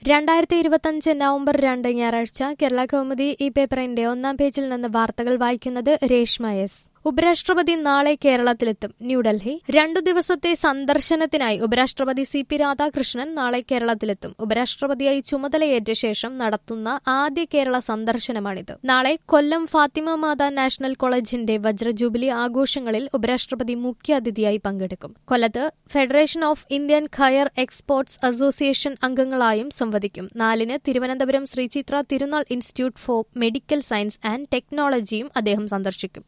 രണ്ടായിരത്തി ഇരുപത്തഞ്ച് നവംബർ രണ്ട് ഞായറാഴ്ച കേരള കൗമുദി ഈ പേപ്പറിന്റെ ഒന്നാം പേജിൽ നിന്ന് വാർത്തകൾ വായിക്കുന്നത് രേഷ്മ എസ് ഉപരാഷ്ട്രപതി നാളെ കേരളത്തിലെത്തും ന്യൂഡൽഹി രണ്ടു ദിവസത്തെ സന്ദർശനത്തിനായി ഉപരാഷ്ട്രപതി സി പി രാധാകൃഷ്ണൻ നാളെ കേരളത്തിലെത്തും ഉപരാഷ്ട്രപതിയായി ചുമതലയേറ്റ ശേഷം നടത്തുന്ന ആദ്യ കേരള സന്ദർശനമാണിത് നാളെ കൊല്ലം ഫാത്തിമ മാതാ നാഷണൽ കോളേജിന്റെ വജ്രജൂബിലി ആഘോഷങ്ങളിൽ ഉപരാഷ്ട്രപതി മുഖ്യാതിഥിയായി പങ്കെടുക്കും കൊല്ലത്ത് federation of Indian coir exports association അംഗങ്ങളായും സംവദിക്കും നാലിന് Thiruvananthapuram Sree Chitra Thirunal institute for medical science and ടെക്നോളജിയും അദ്ദേഹം സന്ദർശിക്കും